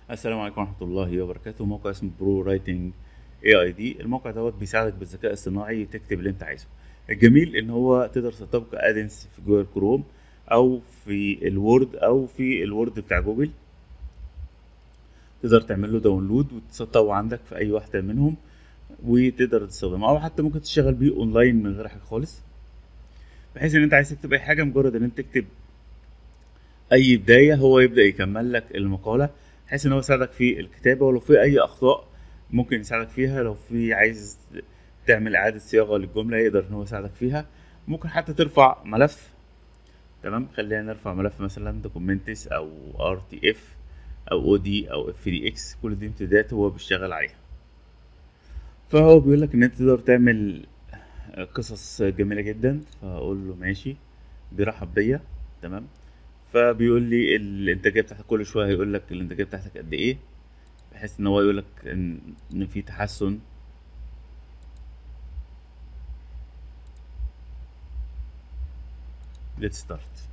السلام عليكم ورحمة الله وبركاته موقع اسمه برو رايتنج اي اي دي الموقع دوت بيساعدك بالذكاء الصناعي تكتب اللي انت عايزه الجميل ان هو تقدر تسطبه كادنس في جوجل كروم او في الوورد او في الوورد بتاع جوجل تقدر تعمل له داونلود وتسطبه عندك في اي واحدة منهم وتقدر تستخدمه او حتى ممكن تشتغل بيه اونلاين من غير حاجة خالص بحيث ان انت عايز تكتب اي حاجة مجرد ان انت تكتب اي بداية هو يبدأ يكمل لك المقالة بحيث ان هو يساعدك في الكتابة ولو في اي اخطاء ممكن يساعدك فيها لو في عايز تعمل اعادة صياغة للجملة يقدر ان هو يساعدك فيها ممكن حتى ترفع ملف تمام خلينا نرفع ملف مثلا دوكومنتس او ار تي اف او او دي او اف دي اكس كل دي امتدادات هو بيشتغل عليها فهو بيقول لك ان انت تقدر تعمل قصص جميلة جدا فاقول له ماشي بيرحب بيا تمام فبيقول لي الانتاجيه بتاعتك كل شويه هيقول لك الانتاجيه بتاعتك قد ايه بحيث ان هو يقول لك ان إن في تحسن ليتس ستارت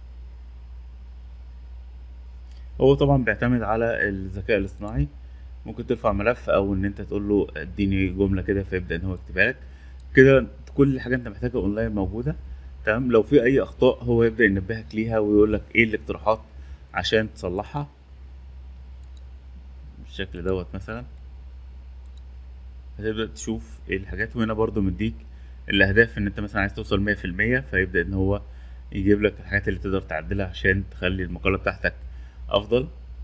هو طبعا بيعتمد على الذكاء الاصطناعي ممكن ترفع ملف او ان انت تقول له اديني جمله كده فيبدا ان هو يكتبها لك كده كل حاجه انت محتاجها اونلاين موجوده تمام لو في اي اخطاء هو يبدا ينبهك ليها ويقول لك ايه الاقتراحات عشان تصلحها بالشكل دوت مثلا هتبدا تشوف ايه الحاجات وهنا برضو مديك الاهداف ان انت مثلا عايز توصل مية في المية فيبدا ان هو يجيب لك الحاجات اللي تقدر تعدلها عشان تخلي المقالة بتاعتك افضل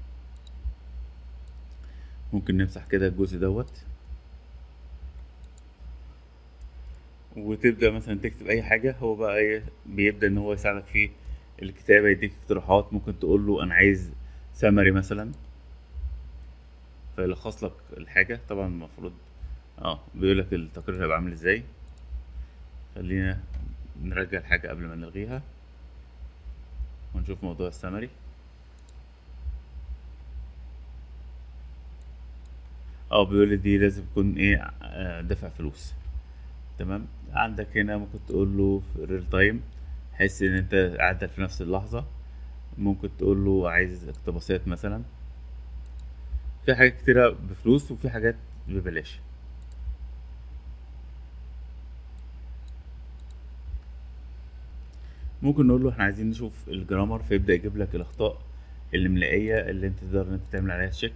ممكن نمسح كده الجزء دوت وتبدا مثلا تكتب اي حاجه هو بقى ايه بيبدا ان هو يساعدك في الكتابه يديك اقتراحات ممكن تقول له انا عايز سمري مثلا فيلخص لك الحاجه طبعا المفروض اه بيقول لك التقرير هيبقى عامل ازاي خلينا نرجع الحاجه قبل ما نلغيها ونشوف موضوع السمري اه بيقول لي دي لازم تكون ايه آه، دافع فلوس تمام عندك هنا ممكن تقول له في ريل تايم بحيث ان انت عدل في نفس اللحظة ممكن تقول له عايز اقتباسات مثلا في حاجات كتيرة بفلوس وفي حاجات ببلاش ممكن نقول له احنا عايزين نشوف الجرامر فيبدأ يجيب لك الأخطاء الإملائية اللي انت تقدر ان انت تعمل عليها تشيك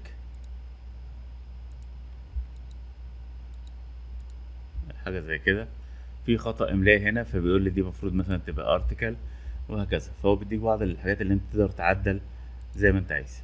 حاجة زي كده في خطأ إملائي هنا فبيقول لي دي المفروض مثلا تبقى ارتكل وهكذا فهو بيديك بعض الحاجات اللي انت تقدر تعدل زي ما انت عايز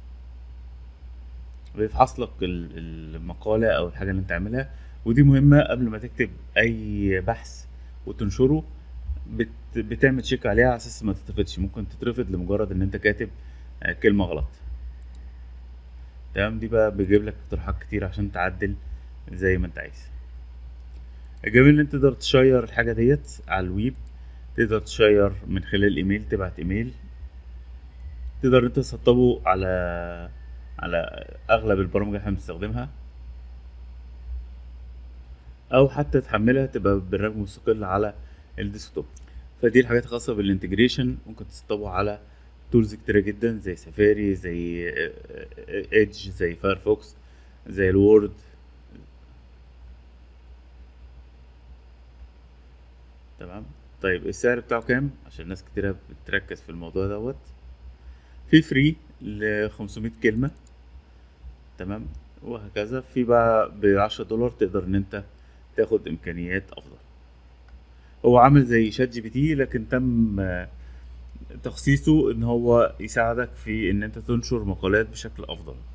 بيفحص لك ال- المقالة أو الحاجة اللي انت عاملها ودي مهمة قبل ما تكتب أي بحث وتنشره بت بتعمل تشيك عليها على أساس ما تترفضش ممكن تترفض لمجرد إن انت كاتب آه، كلمة غلط تمام دي بقى بيجيب لك اقتراحات كتير عشان تعدل زي ما انت عايز الجميل ان انت تقدر تشير الحاجة ديت على الويب تقدر تشير من خلال ايميل تبعت ايميل تقدر ان انت تسطبه على على اغلب البرامج اللي احنا بنستخدمها او حتى تحملها تبقى برنامج مستقل على الديسكتوب فدي الحاجات الخاصة بالانتجريشن ممكن تسطبه على تولز كتيرة جدا زي سفاري زي ايدج زي فايرفوكس زي الوورد تمام طيب السعر بتاعه كام عشان ناس كتيرة بتركز في الموضوع دوت في فري ل 500 كلمة تمام وهكذا في بقى ب 10 دولار تقدر ان انت تاخد امكانيات افضل هو عامل زي شات جي بي تي لكن تم آه، تخصيصه ان هو يساعدك في ان انت تنشر مقالات بشكل افضل